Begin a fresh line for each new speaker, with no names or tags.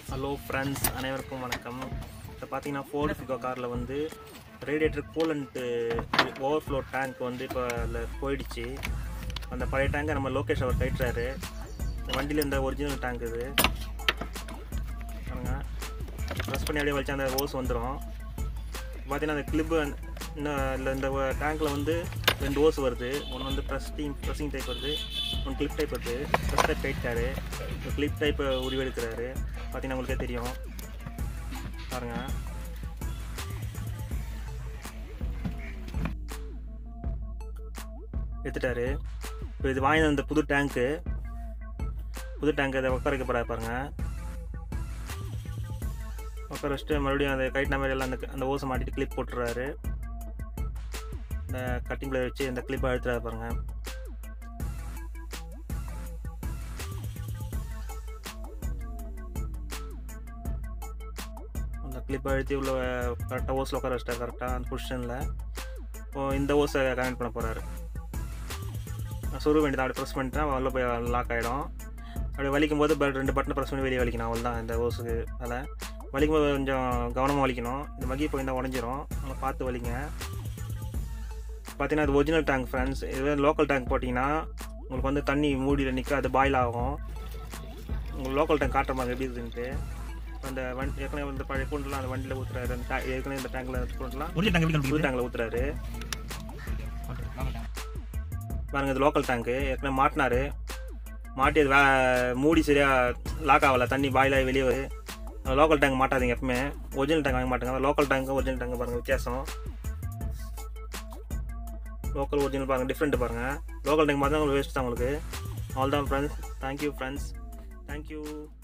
hello friends அனைவருக்கும் வணக்கம் இப்போ பார்த்தீங்கன்னா ஃபோர்டு ஃபிகோ காரில் வந்து ரேடியேட்டர் கூலண்ட்டு ஓவர்ஃப்ளோ டேங்க் வந்து இப்போ அதில் போயிடுச்சு அந்த பழைய டேங்கை நம்ம லோகேஷ் அவர் கட்டுறாரு இந்த வண்டியில் இந்த ஒரிஜினல் டேங்க் இது பாருங்க ப்ரெஸ் பண்ணி அப்படியே வச்சா அந்த ஓஸ் வந்துடும் பார்த்தீங்கன்னா அந்த கிளிப்பு இன்னும் இல்லை இந்த டேங்க்கில் வந்து ரெண்டு ஓஸ் வருது ஒன்று வந்து ப்ரெஸ்டிங் ப்ரெஸ்ஸிங் டைப் வருது ஒன்று கிளிப் டைப் வருது ப்ரெஸ் டைப் கைட்டாரு இந்த கிளிப் டைப்பை உருவெடுக்கிறாரு பார்த்தீங்கன்னா உங்களுக்கே தெரியும் பாருங்க எடுத்துட்டாரு இப்போ இது வாங்கி வந்த புது டேங்க்கு புது டேங்க் அதை உட்கார வைக்க போகிறா பாருங்க உட்கார வச்சுட்டு மறுபடியும் அந்த கைட் மாதிரி எல்லாம் அந்த அந்த ஓசை மாட்டிட்டு கிளிப் போட்டுறாரு இந்த கட்டிங் பிளேயர் வச்சு இந்த கிளிப்பை அழுத்துறாரு பாருங்க அந்த கிளிப்பை அழுத்தி உள்ள கரெக்டாக ஓஸில் உட்கார வச்சிட்டாரு கரெக்டாக அந்த பொசிஷனில் இப்போ இந்த ஓஸை கனெக்ட் பண்ண போகிறாரு சொருக வேண்டியதான் அப்படி ப்ரெஸ் பண்ணிட்டா உள்ள போய் லாக் ஆகிடும் அப்படி வலிக்கும் போது பட் ரெண்டு பட்டனை ப்ரெஸ் பண்ணி வெளியே வலிக்கணும் அவள் தான் இந்த ஓஸுக்கு அதில் வலிக்கும் போது கொஞ்சம் கவனமாக வலிக்கணும் இந்த மகி போய் உடஞ்சிரும் அதை பார்த்து வலிங்க பார்த்தீங்கன்னா அது ஒரிஜினல் டேங்க் ஃப்ரெண்ட்ஸ் இதுவே லோக்கல் டேங்க் போட்டிங்கன்னா உங்களுக்கு வந்து தண்ணி மூடியில் நிற்க அது பாயில் ஆகும் உங்களுக்கு லோக்கல் டேங்க் காட்டுற மாதிரி எப்படி இருக்குதுன்ட்டு அந்த வண்டி ஏற்கனவே இந்த பழைய கூண்டெலாம் அந்த வண்டியில் ஊற்றுறாரு அந்த ta- ஏற்கனவே இந்த டேங்கில் கூண்டெலாம்
ஒரிஜினல் டேங்க் எப்படி
புது
கண்டுபிடிக்கிறது
டேங்கில் ஊற்றுறாரு
Okay,
பாருங்க இது லோக்கல் டேங்க்கு ஏற்கனவே மாட்டினாரு மாட்டி அது வே மூடி சரியாக லாக் ஆகலை தண்ணி பாயில் ஆகி வெளியே வருது லோக்கல் டேங்க் மாட்டாதீங்க எப்பவுமே ஒரிஜினல் டேங்க் வாங்க மாட்டாங்க லோக்கல் டேங்க்கு ஒரிஜினல் டேங்க் பாருங்கள் வித்தியாசம் லோக்கல் ஒரிஜினல் பாருங்கள் டிஃப்ரெண்ட் பாருங்கள் லோக்கல் டேங்க் பார்த்தா உங்களுக்கு வேஸ்ட் தான் உங்களுக்கு ஆல் தான் ஃப்ரெண்ட்ஸ் தேங்க்யூ ஃப்ரெண்ட்ஸ் தேங்க்யூ